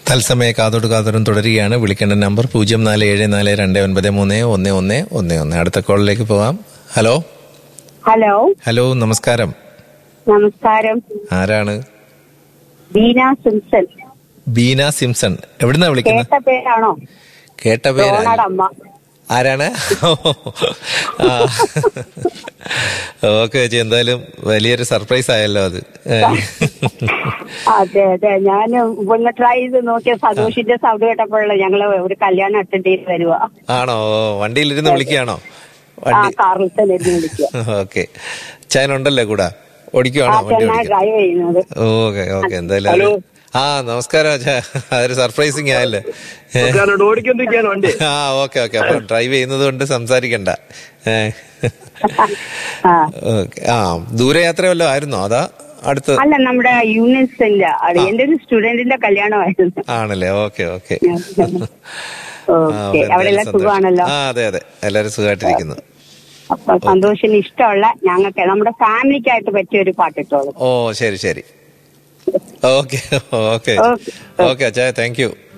തത്സമയ കാതോട് കാതോടും തുടരുകയാണ് വിളിക്കേണ്ട നമ്പർ പൂജ്യം നാല് ഏഴ് നാല് രണ്ട് ഒൻപത് മൂന്ന് ഒന്ന് ഒന്ന് ഒന്ന് ഒന്ന് അടുത്ത കോളിലേക്ക് പോവാം ഹലോ ഹലോ ഹലോ നമസ്കാരം നമസ്കാരം ആരാണ് ബീന സിംസൺ ബീന സിംസൺ എവിടുന്നാ വിളിക്കുന്നത് കേട്ട പേരാണോ കേട്ട പേര് റോണയുടെ അമ്മ ആരാണ് ഓക്കെ ചേച്ചി എന്തായാലും വലിയൊരു സർപ്രൈസ് ആയല്ലോ അത് ഏ. അതെ അതെ ഞാൻ ഒന്ന് ട്രൈ ചെയ്ത് നോക്കിയ സന്തോഷിന്റെ സൗണ്ട് കേട്ടപ്പോഴല്ല ഞങ്ങള് ഒരു കല്യാണം അറ്റൻഡ് ചെയ്ത് വരുവാ ആണോ വണ്ടിയിലിരുന്ന് വിളിക്കുകയാണോ ആ വണ്ടി കാറിൽ തന്നെ ഇരുന്ന് വിളിക്കുക ഓക്കെ ചായനുണ്ടല്ലോ കൂടാ ആ ഓടിക്കുവാണോ വണ്ടി ചെന്നായി ഓടിക്കുക ഡ്രൈവ് ചെയ്യുന്നത് ഓക്കെ ഓക്കെ എന്തായാലും അത് ആ നമസ്കാരം അച്ഛാ അതൊരു സർപ്രൈസിങ് ആയല്ലേ ഏ. ഞാനോട് ഓടിക്കൊണ്ടിരിക്കുകയാണ് വണ്ടി ആ ഓക്കെ ഓക്കെ അപ്പൊ ഡ്രൈവ് ചെയ്യുന്നത് കൊണ്ട് സംസാരിക്കണ്ട ഏ. ആ ഓക്കെ ആ ദൂരയാത്ര വല്ലതും ആയിരുന്നോ അതാ അടുത്ത് അല്ല നമ്മുടെ യൂണിവേഴ്സിന്റെ എന്റെ ഒരു സ്റ്റുഡന്റിന്റെ കല്യാണമായിരുന്നു ആണല്ലേ ഓക്കെ ഓക്കെ ഓക്കെ അവിടെ എല്ലാം സുഖമാണല്ലോ ആ അതെ അതെ എല്ലാരും സുഖമായിട്ടിരിക്കുന്നു അപ്പൊ സന്തോഷിന് ഇഷ്ടമുള്ള ഞങ്ങൾക്ക് നമ്മുടെ ഫാമിലിക്കായിട്ട് പറ്റിയ ഒരു പാട്ടിട്ടോളൂ ഓ ശരി ശരി ഓക്കെ ഓക്കെ ഓക്കെ. ഓക്കെ അച്ഛാ താങ്ക് യു